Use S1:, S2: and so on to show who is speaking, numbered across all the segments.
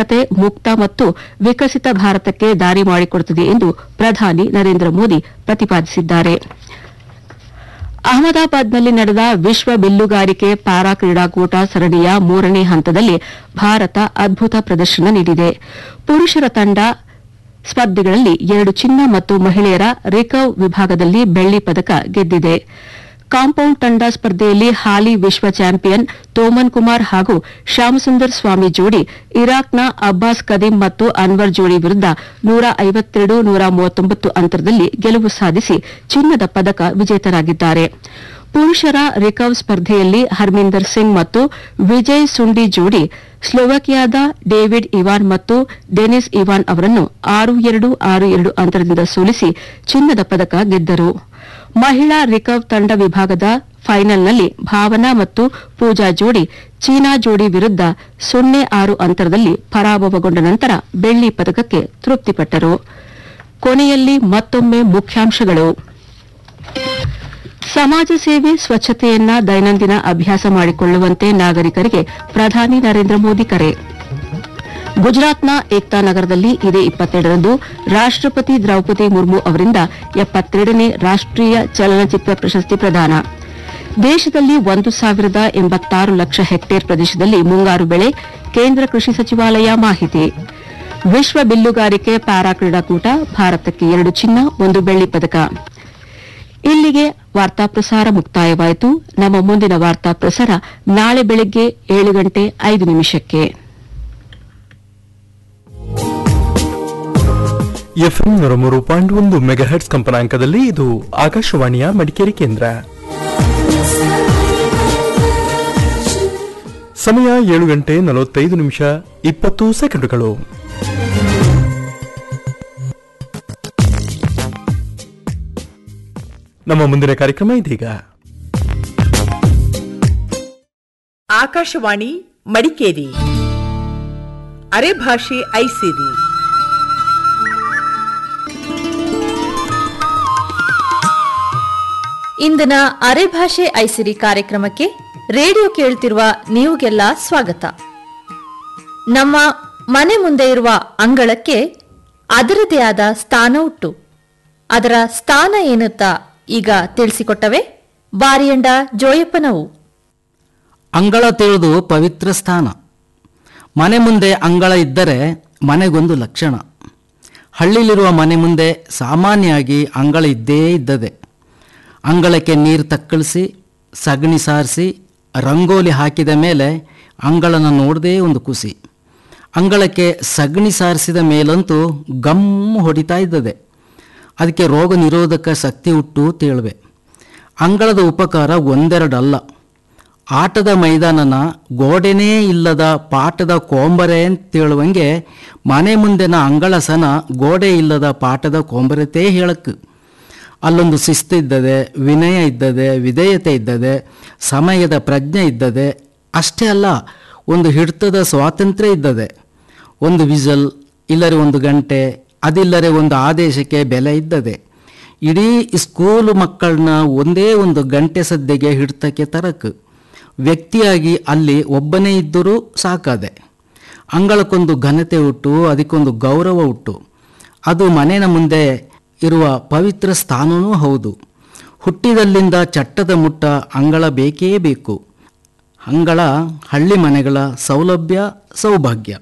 S1: ನಾಗರಿಕತೆ ಮುಕ್ತ ಮತ್ತು ವಿಕಸಿತ ಭಾರತಕ್ಕೆ ದಾರಿ ಮಾಡಿಕೊಡುತ್ತದೆ ಎಂದು ಪ್ರಧಾನಿ ನರೇಂದ್ರ ಮೋದಿ ಪ್ರತಿಪಾದಿಸಿದ್ದಾರೆ ಅಹಮದಾಬಾದ್ನಲ್ಲಿ ನಡೆದ ವಿಶ್ವ ಬಿಲ್ಲುಗಾರಿಕೆ ಪ್ಯಾರಾ ಕ್ರೀಡಾಕೂಟ ಸರಣಿಯ ಮೂರನೇ ಹಂತದಲ್ಲಿ ಭಾರತ ಅದ್ಭುತ ಪ್ರದರ್ಶನ ನೀಡಿದೆ ಪುರುಷರ ತಂಡ ಸ್ಪರ್ಧೆಗಳಲ್ಲಿ ಎರಡು ಚಿನ್ನ ಮತ್ತು ಮಹಿಳೆಯರ ರಿಕರ್ವ್ ವಿಭಾಗದಲ್ಲಿ ಬೆಳ್ಳಿ ಪದಕ ಗೆದ್ದಿದೆ ಕಾಂಪೌಂಡ್ ತಂಡ ಸ್ಪರ್ಧೆಯಲ್ಲಿ ಹಾಲಿ ವಿಶ್ವ ಚಾಂಪಿಯನ್ ತೋಮನ್ ಕುಮಾರ್ ಹಾಗೂ ಶ್ಯಾಮಸುಂದರ್ ಸ್ವಾಮಿ ಜೋಡಿ ಇರಾಕ್ನ ಅಬ್ಬಾಸ್ ಕದೀಂ ಮತ್ತು ಅನ್ವರ್ ಜೋಡಿ ವಿರುದ್ದ ನೂರ ಐವತ್ತೆರಡು ನೂರ ಮೂವತ್ತೊಂಬತ್ತು ಅಂತರದಲ್ಲಿ ಗೆಲುವು ಸಾಧಿಸಿ ಚಿನ್ನದ ಪದಕ ವಿಜೇತರಾಗಿದ್ದಾರೆ ಪುರುಷರ ರಿಕರ್ವ್ ಸ್ಪರ್ಧೆಯಲ್ಲಿ ಹರ್ಮಿಂದರ್ ಸಿಂಗ್ ಮತ್ತು ವಿಜಯ್ ಸುಂಡಿ ಜೋಡಿ ಸ್ಲೋವಾಕಿಯಾದ ಡೇವಿಡ್ ಇವಾನ್ ಮತ್ತು ಡೆನಿಸ್ ಇವಾನ್ ಅವರನ್ನು ಆರು ಎರಡು ಆರು ಎರಡು ಅಂತರದಿಂದ ಸೋಲಿಸಿ ಚಿನ್ನದ ಪದಕ ಗೆದ್ದರು ಮಹಿಳಾ ರಿಕರ್ವ್ ತಂಡ ವಿಭಾಗದ ಫೈನಲ್ನಲ್ಲಿ ಭಾವನಾ ಮತ್ತು ಪೂಜಾ ಜೋಡಿ ಚೀನಾ ಜೋಡಿ ವಿರುದ್ದ ಸೊನ್ನೆ ಆರು ಅಂತರದಲ್ಲಿ ಪರಾಭವಗೊಂಡ ನಂತರ ಬೆಳ್ಳಿ ಪದಕಕ್ಕೆ ತೃಪ್ತಿಪಟ್ಟರು ಕೊನೆಯಲ್ಲಿ ಮತ್ತೊಮ್ಮೆ ಮುಖ್ಯಾಂಶಗಳು ಸಮಾಜ ಸೇವೆ ಸ್ವಚ್ಛತೆಯನ್ನ ದೈನಂದಿನ ಅಭ್ಯಾಸ ಮಾಡಿಕೊಳ್ಳುವಂತೆ ನಾಗರಿಕರಿಗೆ ಪ್ರಧಾನಿ ನರೇಂದ್ರ ಮೋದಿ ಕರೆ ಗುಜರಾತ್ನ ಏಕ್ತಾ ನಗರದಲ್ಲಿ ಇದೇ ಇಪ್ಪತ್ತೆರಡರಂದು ರಾಷ್ಟಪತಿ ದ್ರೌಪದಿ ಮುರ್ಮು ಅವರಿಂದ ಎಪ್ಪತ್ತೆರಡನೇ ರಾಷ್ಟೀಯ ಚಲನಚಿತ್ರ ಪ್ರಶಸ್ತಿ ಪ್ರದಾನ ದೇಶದಲ್ಲಿ ಒಂದು ಸಾವಿರದ ಎಂಬತ್ತಾರು ಲಕ್ಷ ಹೆಕ್ಟೇರ್ ಪ್ರದೇಶದಲ್ಲಿ ಮುಂಗಾರು ಬೆಳೆ ಕೇಂದ್ರ ಕೃಷಿ ಸಚಿವಾಲಯ ಮಾಹಿತಿ ವಿಶ್ವ ಬಿಲ್ಲುಗಾರಿಕೆ ಪ್ಯಾರಾ ಕ್ರೀಡಾಕೂಟ ಭಾರತಕ್ಕೆ ಎರಡು ಚಿನ್ನ ಒಂದು ಬೆಳ್ಳಿ ಪದಕ ಇಲ್ಲಿಗೆ ವಾರ್ತಾ ಪ್ರಸಾರ ಮುಕ್ತಾಯವಾಯಿತು ನಮ್ಮ ಮುಂದಿನ ವಾರ್ತಾ ಪ್ರಸಾರ ನಾಳೆ ಬೆಳಗ್ಗೆ ಏಳು ಗಂಟೆ ಐದು ನಿಮಿಷಕ್ಕೆ
S2: ಎಫ್ಎಂ ನೂರ ಮೂರು ಪಾಯಿಂಟ್ ಒಂದು ಮೆಗಾಹೆಟ್ಸ್ ಕಂಪನಾಂಕದಲ್ಲಿ ಇದು ಆಕಾಶವಾಣಿಯ ಮಡಿಕೇರಿ ಕೇಂದ್ರ ಸಮಯ ಏಳು ಗಂಟೆ ನಲವತ್ತೈದು ನಿಮಿಷ ಇಪ್ಪತ್ತು ಸೆಕೆಂಡುಗಳು ನಮ್ಮ ಮುಂದಿನ ಕಾರ್ಯಕ್ರಮ ಇದೀಗ
S3: ಆಕಾಶವಾಣಿ ಮಡಿಕೇರಿ ಅರೆಭಾಷೆ ಐಸಿರಿ
S4: ಇಂದಿನ ಅರೆಭಾಷೆ ಐಸಿರಿ ಕಾರ್ಯಕ್ರಮಕ್ಕೆ ರೇಡಿಯೋ ಕೇಳ್ತಿರುವ ನೀವುಗೆಲ್ಲ ಸ್ವಾಗತ ನಮ್ಮ ಮನೆ ಮುಂದೆ ಇರುವ ಅಂಗಳಕ್ಕೆ ಅದರದೇ ಆದ ಸ್ಥಾನ ಉಂಟು ಅದರ ಸ್ಥಾನ ಏನುತ್ತಾ ಈಗ ತಿಳಿಸಿಕೊಟ್ಟವೆ ಬಾರಿಯಂಡ ಜೋಯಪ್ಪನವು
S5: ಅಂಗಳ ತಿಳಿದು ಪವಿತ್ರ ಸ್ಥಾನ ಮನೆ ಮುಂದೆ ಅಂಗಳ ಇದ್ದರೆ ಮನೆಗೊಂದು ಲಕ್ಷಣ ಹಳ್ಳಿಲಿರುವ ಮನೆ ಮುಂದೆ ಸಾಮಾನ್ಯವಾಗಿ ಅಂಗಳ ಇದ್ದೇ ಇದ್ದದೆ ಅಂಗಳಕ್ಕೆ ನೀರು ತಕ್ಕಳಿಸಿ ಸಗಣಿ ಸಾರಿಸಿ ರಂಗೋಲಿ ಹಾಕಿದ ಮೇಲೆ ಅಂಗಳನ ನೋಡದೇ ಒಂದು ಖುಷಿ ಅಂಗಳಕ್ಕೆ ಸಗಣಿ ಸಾರಿಸಿದ ಮೇಲಂತೂ ಗಮ್ ಹೊಡಿತಾ ಇದ್ದದೆ ಅದಕ್ಕೆ ರೋಗ ನಿರೋಧಕ ಶಕ್ತಿ ಹುಟ್ಟು ತೇಳುವೆ ಅಂಗಳದ ಉಪಕಾರ ಒಂದೆರಡಲ್ಲ ಆಟದ ಮೈದಾನನ ಗೋಡೆನೇ ಇಲ್ಲದ ಪಾಠದ ಕೋಂಬರೆ ಅಂತೇಳುವಂಗೆ ಮನೆ ಮುಂದೆನ ಅಂಗಳಸನ ಗೋಡೆ ಇಲ್ಲದ ಪಾಠದ ಕೋಂಬರತೆ ಹೇಳಕ್ಕೆ ಅಲ್ಲೊಂದು ಶಿಸ್ತು ಇದ್ದದೆ ವಿನಯ ಇದ್ದದೆ ವಿಧೇಯತೆ ಇದ್ದದೆ ಸಮಯದ ಪ್ರಜ್ಞೆ ಇದ್ದದೆ ಅಷ್ಟೇ ಅಲ್ಲ ಒಂದು ಹಿಡಿತದ ಸ್ವಾತಂತ್ರ್ಯ ಇದ್ದದೆ ಒಂದು ವಿಸಲ್ ಇಲ್ಲರೆ ಒಂದು ಗಂಟೆ ಅದಿಲ್ಲರೆ ಒಂದು ಆದೇಶಕ್ಕೆ ಬೆಲೆ ಇದ್ದದೆ ಇಡೀ ಸ್ಕೂಲು ಮಕ್ಕಳನ್ನ ಒಂದೇ ಒಂದು ಗಂಟೆ ಸದ್ಯಗೆ ಹಿಡ್ತಕ್ಕೆ ತರಕು ವ್ಯಕ್ತಿಯಾಗಿ ಅಲ್ಲಿ ಒಬ್ಬನೇ ಇದ್ದರೂ ಸಾಕಾದೆ ಅಂಗಳಕ್ಕೊಂದು ಘನತೆ ಉಟ್ಟು ಅದಕ್ಕೊಂದು ಗೌರವ ಉಟ್ಟು ಅದು ಮನೆಯ ಮುಂದೆ ಇರುವ ಪವಿತ್ರ ಸ್ಥಾನವೂ ಹೌದು ಹುಟ್ಟಿದಲ್ಲಿಂದ ಚಟ್ಟದ ಮುಟ್ಟ ಅಂಗಳ ಬೇಕೇ ಬೇಕು ಅಂಗಳ ಹಳ್ಳಿ ಮನೆಗಳ ಸೌಲಭ್ಯ ಸೌಭಾಗ್ಯ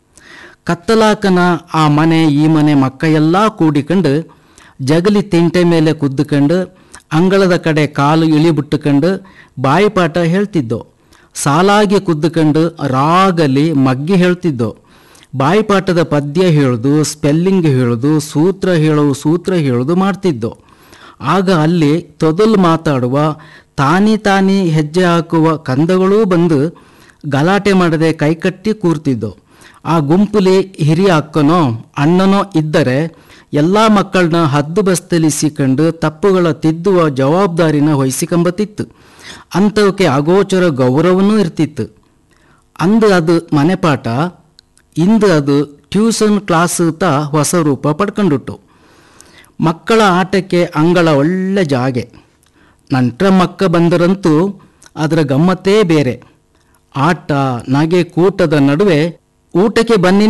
S5: ಕತ್ತಲಾಕನ ಆ ಮನೆ ಈ ಮನೆ ಮಕ್ಕ ಎಲ್ಲ ಕೂಡಿಕೊಂಡು ಜಗಲಿ ತಿಂಟೆ ಮೇಲೆ ಕುದ್ದುಕೊಂಡು ಅಂಗಳದ ಕಡೆ ಕಾಲು ಇಳಿಬಿಟ್ಟುಕೊಂಡು ಬಾಯಿಪಾಠ ಹೇಳ್ತಿದ್ದೋ ಸಾಲಾಗಿ ಕುದ್ದುಕೊಂಡು ರಾಗಲಿ ಮಗ್ಗಿ ಹೇಳ್ತಿದ್ದೋ ಬಾಯಿಪಾಠದ ಪದ್ಯ ಹೇಳೋದು ಸ್ಪೆಲ್ಲಿಂಗ್ ಹೇಳೋದು ಸೂತ್ರ ಹೇಳೋದು ಸೂತ್ರ ಹೇಳೋದು ಮಾಡ್ತಿದ್ದೋ ಆಗ ಅಲ್ಲಿ ತೊದಲು ಮಾತಾಡುವ ತಾನಿ ತಾನಿ ಹೆಜ್ಜೆ ಹಾಕುವ ಕಂದಗಳೂ ಬಂದು ಗಲಾಟೆ ಮಾಡದೆ ಕೈಕಟ್ಟಿ ಕೂರ್ತಿದ್ದೋ ಆ ಗುಂಪುಲಿ ಹಿರಿಯ ಅಕ್ಕನೋ ಅಣ್ಣನೋ ಇದ್ದರೆ ಎಲ್ಲ ಮಕ್ಕಳನ್ನ ಹದ್ದು ಬಸ್ತಲಿಸಿಕೊಂಡು ತಪ್ಪುಗಳ ತಿದ್ದುವ ಜವಾಬ್ದಾರಿನ ವಹಿಸಿಕೊಂಬತ್ತಿತ್ತು ಅಂಥವಕ್ಕೆ ಅಗೋಚರ ಗೌರವನೂ ಇರ್ತಿತ್ತು ಅಂದು ಅದು ಮನೆಪಾಠ ಇಂದು ಅದು ಟ್ಯೂಷನ್ ಕ್ಲಾಸ್ ತ ಹೊಸ ರೂಪ ಪಡ್ಕೊಂಡುಟ್ಟು ಮಕ್ಕಳ ಆಟಕ್ಕೆ ಅಂಗಳ ಒಳ್ಳೆ ಜಾಗೆ ನಂತರ ಮಕ್ಕ ಬಂದರಂತೂ ಅದರ ಗಮ್ಮತ್ತೇ ಬೇರೆ ಆಟ ನಗೆ ಕೂಟದ ನಡುವೆ ಊಟಕ್ಕೆ ಬನ್ನಿ